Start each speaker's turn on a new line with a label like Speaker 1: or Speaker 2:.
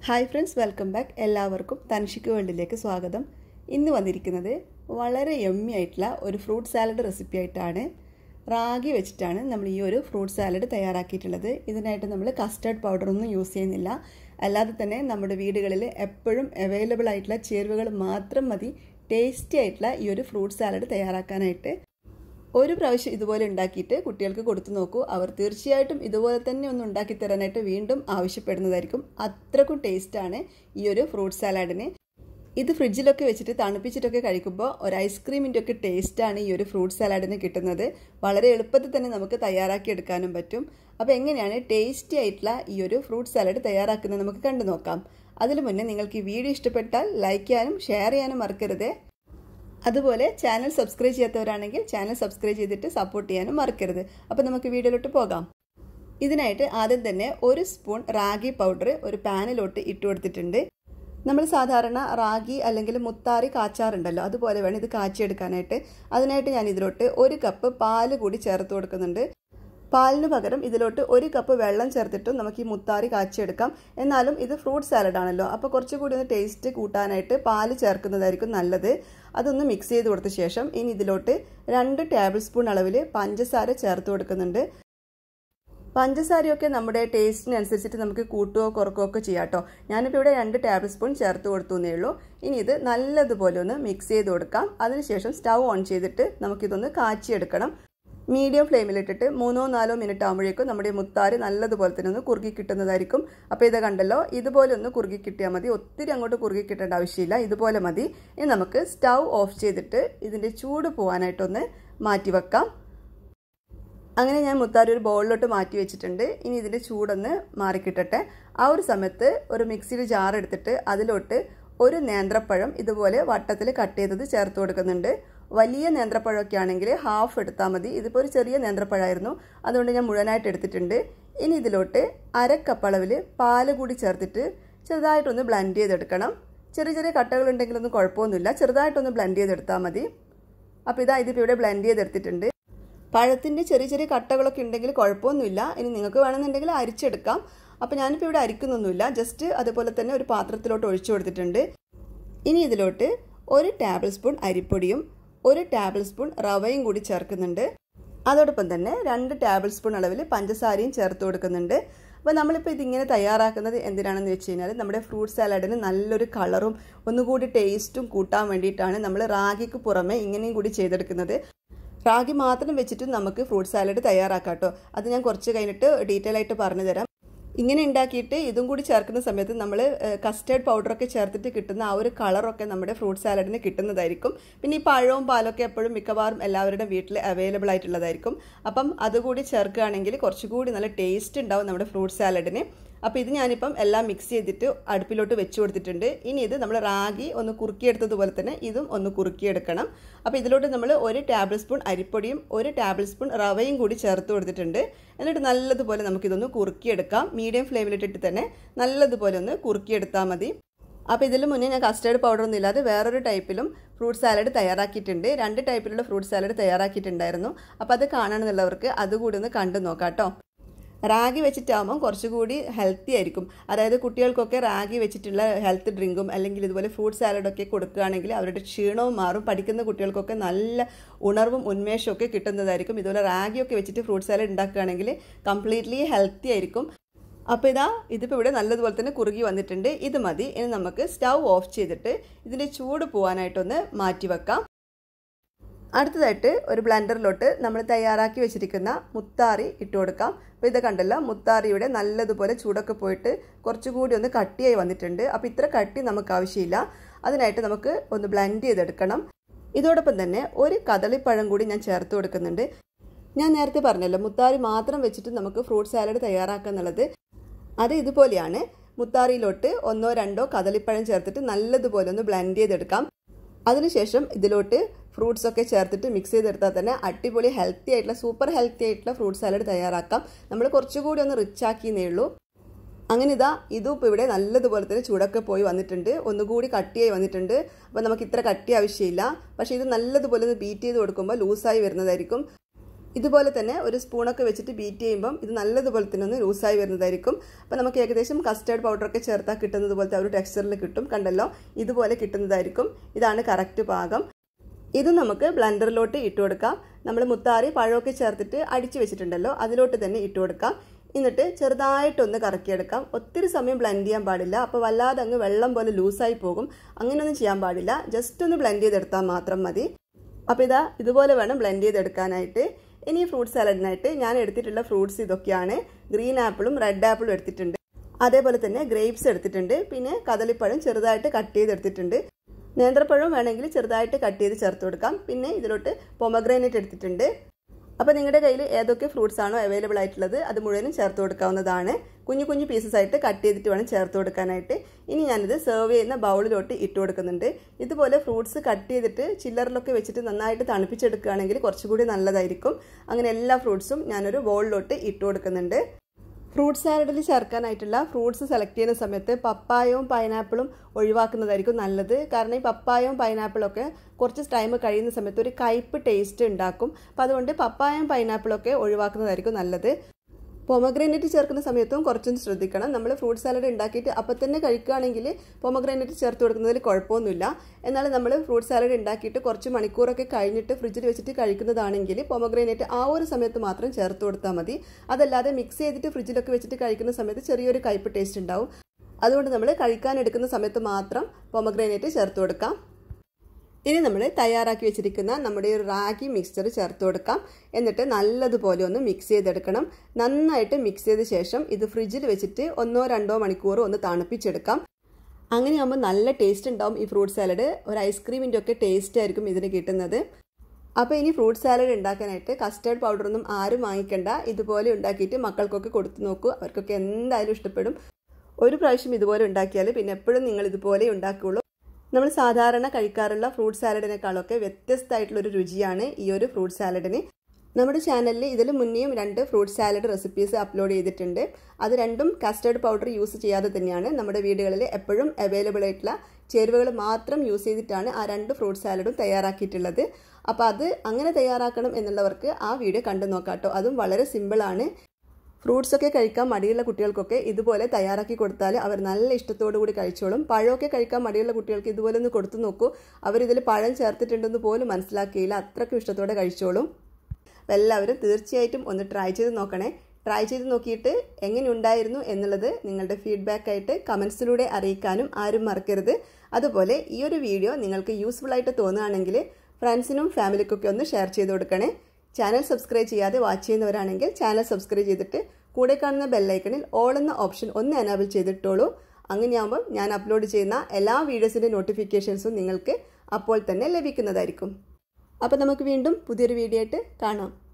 Speaker 1: hi friends welcome back എല്ലാവർക്കും തൻഷിക്ക് വേൾഡിലേക്ക് സ്വാഗതം ഇന്ന് വന്നിരിക്കുന്നത് വളരെ യമ്മി ആയിട്ടുള്ള ഒരു ഫ്രൂട്ട് സാലഡ് റെസിപ്പി ആയിട്ടാണ് റാഗി വെച്ചിട്ടാണ് നമ്മൾ ഈ ഒരു ഫ്രൂട്ട് സാലഡ് തയ്യാറാക്കിയിട്ടുള്ളത് ഇതിനായിട്ട് നമ്മൾ കസ്റ്റർഡ് പൗഡർ ഒന്നും യൂസ് ചെയ്യുന്നില്ല അല്ലാതെ തന്നെ നമ്മുടെ വീടുകളിൽ എപ്പോഴും അവൈലബിൾ ആയിട്ടുള്ള ചേരുവകൾ മാത്രം മതി ടേസ്റ്റി ആയിട്ടുള്ള ഈ ഒരു ഫ്രൂട്ട് സാലഡ് തയ്യാറാക്കാനായിട്ട് ഒരു പ്രാവശ്യം ഇതുപോലെ ഉണ്ടാക്കിയിട്ട് കുട്ടികൾക്ക് കൊടുത്തു നോക്കൂ അവർ തീർച്ചയായിട്ടും ഇതുപോലെ തന്നെ ഒന്ന് ഉണ്ടാക്കി തരാനായിട്ട് വീണ്ടും ആവശ്യപ്പെടുന്നതായിരിക്കും അത്രക്കും ടേസ്റ്റാണ് ഈ ഒരു ഫ്രൂട്ട് സാലാഡിന് ഇത് ഫ്രിഡ്ജിലൊക്കെ വെച്ചിട്ട് തണുപ്പിച്ചിട്ടൊക്കെ കഴിക്കുമ്പോൾ ഒരു ഐസ്ക്രീമിൻ്റെ ഒക്കെ ടേസ്റ്റാണ് ഈ ഒരു ഫ്രൂട്ട് സാലാഡിന് കിട്ടുന്നത് വളരെ എളുപ്പത്തിൽ തന്നെ നമുക്ക് തയ്യാറാക്കി എടുക്കാനും പറ്റും അപ്പോൾ എങ്ങനെയാണ് ടേസ്റ്റി ആയിട്ടുള്ള ഈ ഒരു ഫ്രൂട്ട് സാലഡ് തയ്യാറാക്കുന്നത് നമുക്ക് കണ്ടു നോക്കാം അതിനു മുന്നേ നിങ്ങൾക്ക് ഈ വീഡിയോ ഇഷ്ടപ്പെട്ടാൽ ലൈക്ക് ചെയ്യാനും ഷെയർ ചെയ്യാനും മറക്കരുത് അതുപോലെ ചാനൽ സബ്സ്ക്രൈബ് ചെയ്യാത്തവരാണെങ്കിൽ ചാനൽ സബ്സ്ക്രൈബ് ചെയ്തിട്ട് സപ്പോർട്ട് ചെയ്യാനും മറക്കരുത് അപ്പോൾ നമുക്ക് വീഡിയോയിലോട്ട് പോകാം ഇതിനായിട്ട് ആദ്യം തന്നെ ഒരു സ്പൂൺ റാഗി പൗഡർ ഒരു പാനിലോട്ട് ഇട്ട് കൊടുത്തിട്ടുണ്ട് നമ്മൾ സാധാരണ റാഗി അല്ലെങ്കിൽ മുത്താറി കാച്ചാറുണ്ടല്ലോ അതുപോലെ വേണം ഇത് കാച്ചിയെടുക്കാനായിട്ട് അതിനായിട്ട് ഞാൻ ഇതിലോട്ട് ഒരു കപ്പ് പാല് കൂടി ചേർത്ത് കൊടുക്കുന്നുണ്ട് പാലിന് പകരം ഇതിലോട്ട് ഒരു കപ്പ് വെള്ളം ചേർത്തിട്ടും നമുക്ക് ഈ മുത്താറി കാച്ചിയെടുക്കാം എന്നാലും ഇത് ഫ്രൂട്ട് സാലഡ് ആണല്ലോ അപ്പോൾ കുറച്ചുകൂടി ഒന്ന് ടേസ്റ്റ് കൂട്ടാനായിട്ട് പാല് ചേർക്കുന്നതായിരിക്കും നല്ലത് അതൊന്ന് മിക്സ് ചെയ്ത് കൊടുത്ത ശേഷം ഇനി ഇതിലോട്ട് രണ്ട് ടേബിൾ സ്പൂൺ അളവിൽ പഞ്ചസാര ചേർത്ത് കൊടുക്കുന്നുണ്ട് പഞ്ചസാരയൊക്കെ നമ്മുടെ ടേസ്റ്റിനനുസരിച്ചിട്ട് നമുക്ക് കൂട്ടുകയോ കുറക്കുകയോ ഒക്കെ ചെയ്യാം കേട്ടോ ഞാനിപ്പോൾ ഇവിടെ രണ്ട് ടേബിൾ സ്പൂൺ ചേർത്ത് കൊടുത്തുന്നേ ഉള്ളൂ ഇനി ഇത് നല്ലതുപോലെ ഒന്ന് മിക്സ് ചെയ്ത് കൊടുക്കാം അതിനുശേഷം സ്റ്റൗ ഓൺ ചെയ്തിട്ട് നമുക്കിതൊന്ന് കാച്ചിയെടുക്കണം മീഡിയം ഫ്ലെയിമിലിട്ടിട്ട് മൂന്നോ നാലോ മിനിറ്റ് ആകുമ്പോഴേക്കും നമ്മുടെ മുത്താറ് നല്ലതുപോലെ തന്നെ ഒന്ന് കുറുകി കിട്ടുന്നതായിരിക്കും അപ്പോൾ ഇത് കണ്ടല്ലോ ഇതുപോലെ ഒന്ന് കുറുകി കിട്ടിയാൽ മതി ഒത്തിരി അങ്ങോട്ട് കുറുകി കിട്ടേണ്ട ആവശ്യമില്ല ഇതുപോലെ മതി ഇനി നമുക്ക് സ്റ്റൗ ഓഫ് ചെയ്തിട്ട് ഇതിൻ്റെ ചൂട് പോകാനായിട്ടൊന്ന് മാറ്റി വെക്കാം അങ്ങനെ ഞാൻ മുത്താരി ഒരു ബൗളിലോട്ട് മാറ്റി വെച്ചിട്ടുണ്ട് ഇനി ഇതിൻ്റെ ചൂടൊന്ന് മാറിക്കിട്ടട്ടെ ആ ഒരു സമയത്ത് ഒരു മിക്സിയിൽ ജാർ എടുത്തിട്ട് അതിലോട്ട് ഒരു നേന്ത്രപ്പഴം ഇതുപോലെ വട്ടത്തിൽ കട്ട് ചെയ്തത് ചേർത്ത് കൊടുക്കുന്നുണ്ട് വലിയ നേന്ത്രപ്പഴമൊക്കെ ആണെങ്കിൽ ഹാഫ് എടുത്താൽ മതി ഇതിപ്പോൾ ഒരു ചെറിയ നേന്ത്രപ്പഴമായിരുന്നു അതുകൊണ്ട് ഞാൻ മുഴുവനായിട്ട് എടുത്തിട്ടുണ്ട് ഇനി ഇതിലോട്ട് അര കപ്പ് അളവിൽ പാല് കൂടി ചേർത്തിട്ട് ചെറുതായിട്ടൊന്ന് ബ്ലെൻഡ് ചെയ്തെടുക്കണം ചെറിയ ചെറിയ കട്ടകളുണ്ടെങ്കിലൊന്നും കുഴപ്പമൊന്നുമില്ല ചെറുതായിട്ടൊന്ന് ബ്ലെൻഡ് ചെയ്തെടുത്താൽ മതി അപ്പോൾ ഇതാ ഇതിപ്പോൾ ഇവിടെ ബ്ലെൻഡ് ചെയ്തെടുത്തിട്ടുണ്ട് പഴത്തിൻ്റെ ചെറിയ ചെറിയ കട്ടകളൊക്കെ ഉണ്ടെങ്കിൽ കുഴപ്പമൊന്നുമില്ല ഇനി നിങ്ങൾക്ക് വേണമെന്നുണ്ടെങ്കിൽ അരിച്ചെടുക്കാം അപ്പോൾ ഞാനിപ്പോൾ ഇവിടെ അരിക്കുന്നൊന്നുമില്ല ജസ്റ്റ് അതുപോലെ തന്നെ ഒരു പാത്രത്തിലോട്ട് ഒഴിച്ചു കൊടുത്തിട്ടുണ്ട് ഇനി ഇതിലോട്ട് ഒരു ടേബിൾ സ്പൂൺ അരിപ്പൊടിയും ഒരു ടേബിൾ സ്പൂൺ റവയും കൂടി ചേർക്കുന്നുണ്ട് അതോടൊപ്പം തന്നെ രണ്ട് ടേബിൾ സ്പൂൺ അളവിൽ പഞ്ചസാരയും ചേർത്ത് കൊടുക്കുന്നുണ്ട് അപ്പോൾ നമ്മളിപ്പോൾ ഇതിങ്ങനെ തയ്യാറാക്കുന്നത് എന്തിനാണെന്ന് വെച്ച് കഴിഞ്ഞാൽ നമ്മുടെ ഫ്രൂട്ട് സാലഡിന് നല്ലൊരു കളറും ഒന്നുകൂടി ടേസ്റ്റും കൂട്ടാൻ വേണ്ടിയിട്ടാണ് നമ്മൾ റാഗിക്ക് പുറമെ ഇങ്ങനെയും കൂടി ചെയ്തെടുക്കുന്നത് റാഗി മാത്രം വെച്ചിട്ട് നമുക്ക് ഫ്രൂട്ട് സാലഡ് തയ്യാറാക്കാം കേട്ടോ അത് ഞാൻ കുറച്ച് കഴിഞ്ഞിട്ട് ഡീറ്റെയിൽ ആയിട്ട് പറഞ്ഞു തരാം ഇങ്ങനെ ഉണ്ടാക്കിയിട്ട് ഇതും കൂടി ചേർക്കുന്ന സമയത്ത് നമ്മൾ കസ്റ്റേർഡ് പൗഡറൊക്കെ ചേർത്തിട്ട് കിട്ടുന്ന ആ ഒരു കളറൊക്കെ നമ്മുടെ ഫ്രൂട്ട് സാലഡിന് കിട്ടുന്നതായിരിക്കും പിന്നെ ഈ പഴവും പാലൊക്കെ എപ്പോഴും മിക്കവാറും എല്ലാവരുടെ വീട്ടിൽ അവൈലബിൾ ആയിട്ടുള്ളതായിരിക്കും അപ്പം അതുകൂടി ചേർക്കുകയാണെങ്കിൽ കുറച്ചുകൂടി നല്ല ടേസ്റ്റ് ഉണ്ടാവും നമ്മുടെ ഫ്രൂട്ട് സാലഡിന് അപ്പോൾ ഇത് ഞാനിപ്പം എല്ലാം മിക്സ് ചെയ്തിട്ട് അടുപ്പിലോട്ട് വെച്ച് കൊടുത്തിട്ടുണ്ട് ഇനി ഇത് നമ്മൾ റാഗി ഒന്ന് കുറുക്കിയെടുത്തതുപോലെ തന്നെ ഇതും ഒന്ന് കുറുക്കിയെടുക്കണം അപ്പോൾ ഇതിലോട്ട് നമ്മൾ ഒരു ടേബിൾ സ്പൂൺ അരിപ്പൊടിയും ഒരു ടേബിൾ സ്പൂൺ റവയും കൂടി ചേർത്ത് കൊടുത്തിട്ടുണ്ട് എന്നിട്ട് നല്ലതുപോലെ നമുക്കിതൊന്ന് കുറുക്കിയെടുക്കാം മീഡിയം ഫ്ലെയിമിലിട്ടിട്ട് തന്നെ നല്ലതുപോലെ ഒന്ന് കുറുക്കിയെടുത്താൽ മതി അപ്പോൾ ഇതിൽ മുന്നേ ഞാൻ കസ്റ്റേർഡ് പൗഡർ ഒന്നും ഇല്ലാതെ വേറൊരു ടൈപ്പിലും ഫ്രൂട്ട് സാലഡ് തയ്യാറാക്കിയിട്ടുണ്ട് രണ്ട് ടൈപ്പിലുള്ള ഫ്രൂട്ട് സാലഡ് തയ്യാറാക്കിയിട്ടുണ്ടായിരുന്നു അപ്പോൾ അത് കാണണമെന്നുള്ളവർക്ക് അതുകൂടി ഒന്ന് കണ്ടു നോക്കാം കേട്ടോ റാഗി വെച്ചിട്ടാകുമ്പം കുറച്ചുകൂടി ഹെൽത്തി ആയിരിക്കും അതായത് കുട്ടികൾക്കൊക്കെ റാഗി വെച്ചിട്ടുള്ള ഹെൽത്ത് ഡ്രിങ്കും അല്ലെങ്കിൽ ഇതുപോലെ ഫ്രൂട്ട് സാലഡൊക്കെ കൊടുക്കുകയാണെങ്കിൽ അവരുടെ ക്ഷീണവും മാറും പഠിക്കുന്ന കുട്ടികൾക്കൊക്കെ നല്ല ഉണർവും ഉന്മേഷവും ഒക്കെ കിട്ടുന്നതായിരിക്കും ഇതുപോലെ റാഗിയൊക്കെ വെച്ചിട്ട് ഫ്രൂട്ട് സാലഡ് ഉണ്ടാക്കുകയാണെങ്കിൽ കംപ്ലീറ്റ്ലി ഹെൽത്തി ആയിരിക്കും അപ്പോൾ ഇതാ ഇതിപ്പോൾ ഇവിടെ നല്ലതുപോലെ തന്നെ കുറുകി വന്നിട്ടുണ്ട് ഇത് മതി ഇനി നമുക്ക് സ്റ്റൗ ഓഫ് ചെയ്തിട്ട് ഇതിൻ്റെ ചൂട് പോകാനായിട്ടൊന്ന് മാറ്റി വെക്കാം അടുത്തതായിട്ട് ഒരു ബ്ലെൻഡറിലോട്ട് നമ്മൾ തയ്യാറാക്കി വെച്ചിരിക്കുന്ന മുത്താറി ഇട്ട് കൊടുക്കാം അപ്പോൾ ഇത് കണ്ടല്ലോ മുത്താറിയുടെ നല്ലതുപോലെ ചൂടൊക്കെ പോയിട്ട് കുറച്ചുകൂടി ഒന്ന് കട്ടിയായി വന്നിട്ടുണ്ട് അപ്പോൾ ഇത്ര കട്ടി നമുക്ക് ആവശ്യമില്ല അതിനായിട്ട് നമുക്ക് ഒന്ന് ബ്ലെൻഡ് ചെയ്തെടുക്കണം ഇതോടൊപ്പം തന്നെ ഒരു കദളിപ്പഴം കൂടി ഞാൻ ചേർത്ത് കൊടുക്കുന്നുണ്ട് ഞാൻ നേരത്തെ പറഞ്ഞല്ലോ മുത്താറി മാത്രം വെച്ചിട്ട് നമുക്ക് ഫ്രൂട്ട് സാലഡ് തയ്യാറാക്കുക എന്നുള്ളത് അത് ഇതുപോലെയാണ് മുത്താറിയിലോട്ട് ഒന്നോ രണ്ടോ കദളിപ്പഴം ചേർത്തിട്ട് നല്ലതുപോലെ ഒന്ന് ബ്ലെൻഡ് ചെയ്തെടുക്കാം അതിനുശേഷം ഇതിലോട്ട് ഫ്രൂട്ട്സ് ഒക്കെ ചേർത്തിട്ട് മിക്സ് ചെയ്തെടുത്താൽ തന്നെ അടിപൊളി ഹെൽത്തി ആയിട്ടുള്ള സൂപ്പർ ഹെൽത്തി ആയിട്ടുള്ള ഫ്രൂട്ട് സാലഡ് തയ്യാറാക്കാം നമ്മൾ കുറച്ചുകൂടി ഒന്ന് റിച്ച് ആക്കിയെന്നേ ഉള്ളൂ അങ്ങനെ ഇതാ ഇതും ഇപ്പോൾ ഇവിടെ നല്ലതുപോലെ തന്നെ ചൂടൊക്കെ പോയി വന്നിട്ടുണ്ട് ഒന്നുകൂടി കട്ടിയായി വന്നിട്ടുണ്ട് അപ്പോൾ നമുക്ക് ഇത്ര കട്ടി ആവശ്യമില്ല പക്ഷേ ഇത് നല്ലതുപോലെ ഒന്ന് ബീറ്റ് ചെയ്ത് കൊടുക്കുമ്പോൾ ലൂസായി വരുന്നതായിരിക്കും ഇതുപോലെ തന്നെ ഒരു സ്പൂണൊക്കെ വെച്ചിട്ട് ബീറ്റ് ചെയ്യുമ്പം ഇത് നല്ലതുപോലെ തന്നെ ഒന്ന് ലൂസായി വരുന്നതായിരിക്കും അപ്പോൾ നമുക്ക് ഏകദേശം കസ്റ്റേർഡ് പൗഡറൊക്കെ ചേർത്താൽ കിട്ടുന്നത് പോലത്തെ ഒരു ടെക്സ്ചറിൽ കിട്ടും കണ്ടല്ലോ ഇതുപോലെ കിട്ടുന്നതായിരിക്കും ഇതാണ് കറക്റ്റ് പാകം ഇത് നമുക്ക് ബ്ലെൻഡറിലോട്ട് ഇട്ട് കൊടുക്കാം നമ്മൾ മുത്താറി പഴമൊക്കെ ചേർത്തിട്ട് അടിച്ചു വെച്ചിട്ടുണ്ടല്ലോ അതിലോട്ട് തന്നെ ഇട്ട് കൊടുക്കാം എന്നിട്ട് ചെറുതായിട്ടൊന്ന് കറക്കിയെടുക്കാം ഒത്തിരി സമയം ബ്ലെൻഡ് ചെയ്യാൻ പാടില്ല അപ്പോൾ വല്ലാതെ അങ്ങ് വെള്ളം പോലെ ലൂസായി പോകും അങ്ങനെയൊന്നും ചെയ്യാൻ പാടില്ല ജസ്റ്റ് ഒന്ന് ബ്ലെൻഡ് ചെയ്തെടുത്താൽ മാത്രം മതി അപ്പോൾ ഇതാ ഇതുപോലെ വേണം ബ്ലെൻഡ് ചെയ്തെടുക്കാനായിട്ട് ഇനി ഫ്രൂട്ട് സാലഡിനായിട്ട് ഞാൻ എടുത്തിട്ടുള്ള ഫ്രൂട്ട്സ് ഇതൊക്കെയാണ് ഗ്രീൻ ആപ്പിളും റെഡ് ആപ്പിളും എടുത്തിട്ടുണ്ട് അതേപോലെ തന്നെ ഗ്രേപ്സ് എടുത്തിട്ടുണ്ട് പിന്നെ കദളിപ്പഴം ചെറുതായിട്ട് കട്ട് ചെയ്തെടുത്തിട്ടുണ്ട് നേന്ത്രപ്പഴം വേണമെങ്കിൽ ചെറുതായിട്ട് കട്ട് ചെയ്ത് ചേർത്ത് കൊടുക്കാം പിന്നെ ഇതിലോട്ട് പൊമഗ്രാനൈറ്റ് എടുത്തിട്ടുണ്ട് അപ്പോൾ നിങ്ങളുടെ കയ്യിൽ ഏതൊക്കെ ഫ്രൂട്ട്സ് ആണോ അവൈലബിൾ ആയിട്ടുള്ളത് അത് മുഴുവനും ചേർത്ത് കൊടുക്കാവുന്നതാണ് കുഞ്ഞു കുഞ്ഞു പീസസ് ആയിട്ട് കട്ട് ചെയ്തിട്ട് വേണം ചേർത്ത് കൊടുക്കാനായിട്ട് ഇനി ഞാനിത് സെർവ് ചെയ്യുന്ന ബൗളിലോട്ട് ഇട്ട് കൊടുക്കുന്നുണ്ട് ഇതുപോലെ ഫ്രൂട്ട്സ് കട്ട് ചെയ്തിട്ട് ചില്ലറിലൊക്കെ വെച്ചിട്ട് നന്നായിട്ട് തണുപ്പിച്ചെടുക്കുകയാണെങ്കിൽ കുറച്ചുകൂടി നല്ലതായിരിക്കും അങ്ങനെ എല്ലാ ഫ്രൂട്ട്സും ഞാനൊരു ബൗളിലോട്ട് ഇട്ട് കൊടുക്കുന്നുണ്ട് ഫ്രൂട്ട് സാലഡിൽ ചേർക്കാനായിട്ടുള്ള ഫ്രൂട്ട്സ് സെലക്ട് ചെയ്യുന്ന സമയത്ത് പപ്പായവും പൈനാപ്പിളും ഒഴിവാക്കുന്നതായിരിക്കും നല്ലത് കാരണം ഈ പപ്പായവും പൈനാപ്പിളൊക്കെ കുറച്ച് ടൈം കഴിയുന്ന സമയത്ത് ഒരു കയ്പ് ടേസ്റ്റ് ഉണ്ടാക്കും അപ്പം അതുകൊണ്ട് പപ്പായവും പൈനാപ്പിളൊക്കെ ഒഴിവാക്കുന്നതായിരിക്കും നല്ലത് പൊമഗ്രാനൈറ്റ് ചേർക്കുന്ന സമയത്തും കുറച്ചൊന്ന് ശ്രദ്ധിക്കണം നമ്മൾ ഫ്രൂട്ട് സാലഡ് ഉണ്ടാക്കിയിട്ട് അപ്പം തന്നെ കഴിക്കുകയാണെങ്കിൽ പൊമഗ്രാനൈറ്റ് ചേർത്ത് കൊടുക്കുന്നതിൽ കുഴപ്പമൊന്നുമില്ല എന്നാൽ നമ്മൾ ഫ്രൂട്ട് സാലഡ് ഉണ്ടാക്കിയിട്ട് കുറച്ച് മണിക്കൂറൊക്കെ കഴിഞ്ഞിട്ട് ഫ്രിഡ്ജിൽ വെച്ചിട്ട് കഴിക്കുന്നതാണെങ്കിൽ പൊമഗ്രാനൈറ്റ് ആ ഒരു സമയത്ത് മാത്രം ചേർത്ത് കൊടുത്താൽ മതി അതല്ലാതെ മിക്സ് ചെയ്തിട്ട് ഫ്രിഡ്ജിലൊക്കെ വെച്ചിട്ട് കഴിക്കുന്ന സമയത്ത് ചെറിയൊരു കയ്പ് ടേസ്റ്റ് ഉണ്ടാവും അതുകൊണ്ട് നമ്മൾ കഴിക്കാൻ എടുക്കുന്ന സമയത്ത് മാത്രം പൊമഗ്രാനൈറ്റ് ചേർത്ത് കൊടുക്കാം ഇനി നമ്മൾ തയ്യാറാക്കി വെച്ചിരിക്കുന്ന നമ്മുടെ ഒരു റാഗി മിക്സ്ചർ ചേർത്ത് കൊടുക്കാം എന്നിട്ട് നല്ലതുപോലെ ഒന്ന് മിക്സ് ചെയ്തെടുക്കണം നന്നായിട്ട് മിക്സ് ചെയ്ത ശേഷം ഇത് ഫ്രിഡ്ജിൽ വെച്ചിട്ട് ഒന്നോ രണ്ടോ മണിക്കൂർ ഒന്ന് തണുപ്പിച്ചെടുക്കാം അങ്ങനെയാകുമ്പോൾ നല്ല ടേസ്റ്റ് ഉണ്ടാവും ഈ ഫ്രൂട്ട് സാലഡ് ഒരു ഐസ്ക്രീമിൻ്റെ ഒക്കെ ടേസ്റ്റ് ആയിരിക്കും ഇതിന് കിട്ടുന്നത് അപ്പോൾ ഇനി ഫ്രൂട്ട് സാലഡ് ഉണ്ടാക്കാനായിട്ട് കസ്റ്റേർഡ് പൗഡറൊന്നും ആരും വാങ്ങിക്കണ്ട ഇതുപോലെ ഉണ്ടാക്കിയിട്ട് മക്കൾക്കൊക്കെ കൊടുത്തു നോക്കൂ അവർക്കൊക്കെ എന്തായാലും ഇഷ്ടപ്പെടും ഒരു പ്രാവശ്യം ഇതുപോലെ ഉണ്ടാക്കിയാൽ പിന്നെ എപ്പോഴും നിങ്ങൾ ഇതുപോലെ ഉണ്ടാക്കുകയുള്ളൂ നമ്മൾ സാധാരണ കഴിക്കാറുള്ള ഫ്രൂട്ട് സാലഡിനേക്കാളൊക്കെ വ്യത്യസ്തമായിട്ടുള്ളൊരു രുചിയാണ് ഈ ഒരു ഫ്രൂട്ട് സാലഡിന് നമ്മുടെ ചാനലിൽ ഇതിൽ മുന്നേയും രണ്ട് ഫ്രൂട്ട് സാലഡ് റെസിപ്പീസ് അപ്ലോഡ് ചെയ്തിട്ടുണ്ട് അത് രണ്ടും കസ്റ്റേർഡ് പൗഡർ യൂസ് ചെയ്യാതെ തന്നെയാണ് നമ്മുടെ വീടുകളിൽ എപ്പോഴും അവൈലബിൾ ആയിട്ടുള്ള ചേരുവകൾ മാത്രം യൂസ് ചെയ്തിട്ടാണ് ആ രണ്ട് ഫ്രൂട്ട് സാലഡും തയ്യാറാക്കിയിട്ടുള്ളത് അപ്പോൾ അത് അങ്ങനെ തയ്യാറാക്കണം എന്നുള്ളവർക്ക് ആ വീഡിയോ കണ്ടു നോക്കാം കേട്ടോ അതും വളരെ സിമ്പിളാണ് ഫ്രൂട്ട്സ് ഒക്കെ കഴിക്കാൻ മടിയുള്ള കുട്ടികൾക്കൊക്കെ ഇതുപോലെ തയ്യാറാക്കി കൊടുത്താൽ അവർ നല്ല ഇഷ്ടത്തോടു കൂടി കഴിച്ചോളും പഴമൊക്കെ കഴിക്കാൻ മടിയുള്ള കുട്ടികൾക്ക് ഇതുപോലെ ഒന്ന് കൊടുത്തു നോക്കൂ അവരിതിൽ പഴം ചേർത്തിട്ടുണ്ടെന്ന് പോലും മനസ്സിലാക്കിയില്ല അത്രയ്ക്കും ഇഷ്ടത്തോടെ കഴിച്ചോളും എല്ലാവരും തീർച്ചയായിട്ടും ഒന്ന് ട്രൈ ചെയ്ത് നോക്കണേ ട്രൈ ചെയ്ത് നോക്കിയിട്ട് എങ്ങനെ ഉണ്ടായിരുന്നു എന്നുള്ളത് നിങ്ങളുടെ ഫീഡ്ബാക്ക് ആയിട്ട് കമൻസിലൂടെ അറിയിക്കാനും ആരും മറക്കരുത് അതുപോലെ ഈ ഒരു വീഡിയോ നിങ്ങൾക്ക് യൂസ്ഫുൾ ആയിട്ട് തോന്നുകയാണെങ്കിൽ ഫ്രണ്ട്സിനും ഫാമിലിക്കൊക്കെ ഒന്ന് ഷെയർ ചെയ്ത് കൊടുക്കണേ ചാനൽ സബ്സ്ക്രൈബ് ചെയ്യാതെ വാച്ച് ചെയ്യുന്നവരാണെങ്കിൽ ചാനൽ സബ്സ്ക്രൈബ് ചെയ്തിട്ട് കൂടെ കാണുന്ന ബെല്ലൈക്കണിൽ ഓൾ എന്ന ഓപ്ഷൻ ഒന്ന് എനാബിൾ ചെയ്തിട്ടോളൂ അങ്ങനെയാകുമ്പോൾ ഞാൻ അപ്ലോഡ് ചെയ്യുന്ന എല്ലാ വീഡിയോസിൻ്റെ നോട്ടിഫിക്കേഷൻസും നിങ്ങൾക്ക് അപ്പോൾ തന്നെ ലഭിക്കുന്നതായിരിക്കും അപ്പോൾ നമുക്ക് വീണ്ടും പുതിയൊരു വീഡിയോ ആയിട്ട് കാണാം